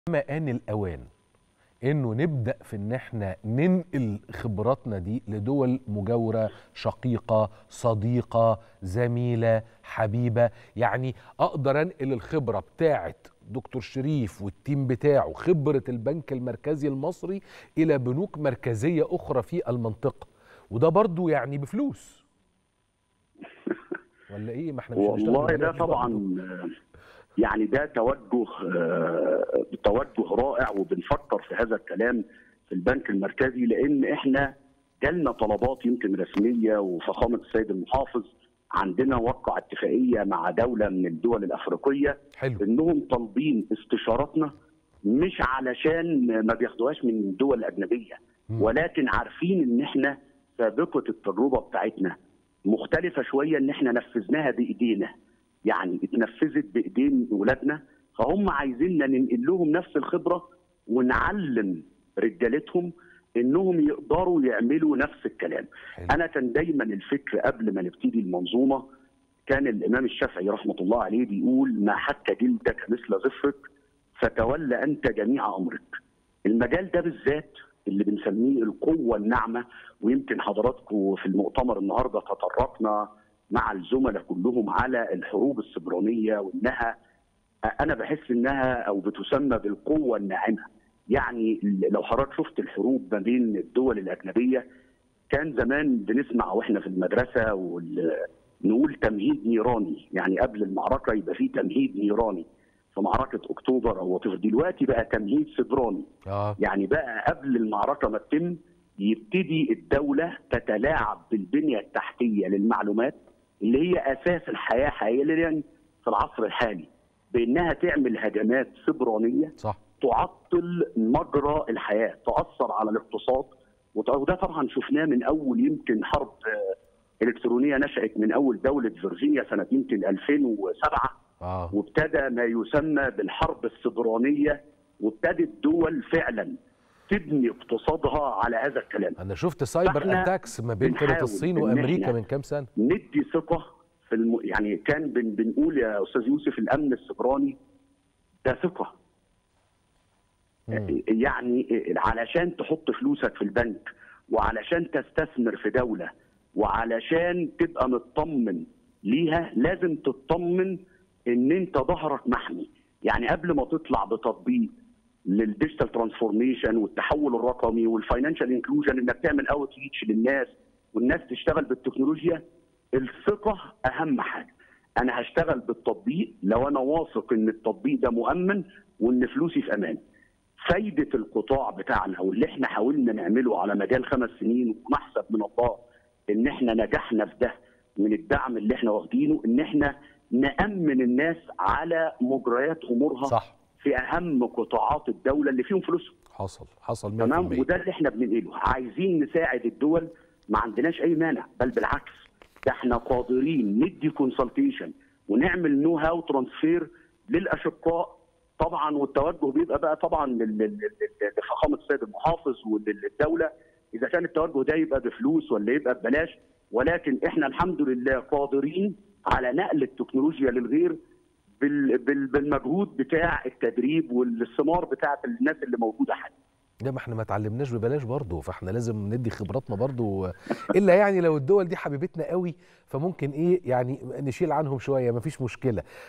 ما آن الأوان إنه نبدأ في إن إحنا ننقل خبراتنا دي لدول مجاورة شقيقة صديقة زميلة حبيبة يعني أقدر أنقل الخبرة بتاعة دكتور شريف والتيم بتاعه خبرة البنك المركزي المصري إلى بنوك مركزية أخرى في المنطقة وده برضو يعني بفلوس ولا إيه ما إحنا مش هنشتغل والله ده ببلاش برضو. طبعا آه، يعني ده توجه آه، توجه رائع وبنفكر في هذا الكلام في البنك المركزي لان احنا جالنا طلبات يمكن رسميه وفخامه السيد المحافظ عندنا وقع اتفاقيه مع دوله من الدول الافريقيه حلو انهم طالبين استشاراتنا مش علشان ما بياخدوهاش من الدول الاجنبيه مم. ولكن عارفين ان احنا سابقه التجربه بتاعتنا مختلفه شويه ان احنا نفذناها بايدينا يعني اتنفذت بايدين ولادنا فهم عايزيننا ننقل لهم نفس الخبره ونعلم رجالتهم انهم يقدروا يعملوا نفس الكلام حلو. انا كان دايما الفكر قبل ما نبتدي المنظومه كان الامام الشافعي رحمه الله عليه بيقول ما حك جلدك مثل ظفرك فتولى انت جميع امرك. المجال ده بالذات اللي بنسميه القوه الناعمه ويمكن حضراتكم في المؤتمر النهارده تطرقنا مع الزملاء كلهم على الحروب السبرانيه وانها انا بحس انها او بتسمى بالقوه الناعمه. يعني لو حضرتك شفت الحروب ما بين الدول الاجنبيه كان زمان بنسمع واحنا في المدرسه وال... نقول تمهيد نيراني يعني قبل المعركه يبقى في تمهيد نيراني في معركه اكتوبر او وطفر دلوقتي بقى تمهيد سبراني آه يعني بقى قبل المعركه ما تتم يبتدي الدوله تتلاعب بالبنيه التحتيه للمعلومات اللي هي اساس الحياه حاليا في العصر الحالي بانها تعمل هجمات سبرانيه صح تعطل مجرى الحياه تاثر على الاقتصاد وط- وده طبعا شفناه من اول يمكن حرب آه، الكترونيه نشات من اول دوله فيرجينيا سنه يمكن 2007 آه وابتدى ما يسمى بالحرب السبرانيه وابتدت دول فعلا تبني اقتصادها على هذا الكلام أنا شفت سايبر فإحنا أتاكس ما بين كانت بنحاول الصين إن وأمريكا إحنا من كام سنة ندي ثقه في الم... يعني كان بن... بنقول يا استاذ يوسف الامن السبراني ده ثقه مم. يعني علشان تحط فلوسك في البنك وعلشان تستثمر في دوله وعلشان تبقى مطمن ليها لازم تطمن ان انت ظهرك محمي يعني قبل ما تطلع بتطبيق للديجيتال ترانسفورميشن والتحول الرقمي والفاينانشال انكلوجن انك تعمل اوت ريتش للناس والناس تشتغل بالتكنولوجيا الثقه اهم حاجه انا هشتغل بالتطبيق لو انا واثق ان التطبيق ده مؤمن وان فلوسي في امان فايده القطاع بتاعنا واللي احنا حاولنا نعمله على مجال خمس سنين ونحسب من الله ان احنا نجحنا في ده من الدعم اللي احنا واخدينه ان احنا نامن الناس على مجريات امورها صح في اهم قطاعات الدوله اللي فيهم فلوسهم حصل حصل 100% تمام وده اللي احنا بننقله عايزين نساعد الدول ما عندناش اي مانع بل بالعكس ده احنا قادرين ندي كونسلتيشن ونعمل نو هاو ترانسفير للاشقاء طبعا والتوجه بيبقى بقى طبعا لل- لل- لل- لفخامه السيد المحافظ وللدوله اذا كان التوجه ده يبقى بفلوس ولا يبقى ببلاش ولكن احنا الحمد لله قادرين على نقل التكنولوجيا للغير بال- بال- بالمجهود بتاع التدريب والثمار بتاعه الناس اللي موجوده حاليا لا ما احنا ما اتعلمناش ببلاش برضه فاحنا لازم ندي خبراتنا برضه الا يعني لو الدول دي حبيبتنا قوي فممكن ايه يعني نشيل عنهم شويه مفيش مشكله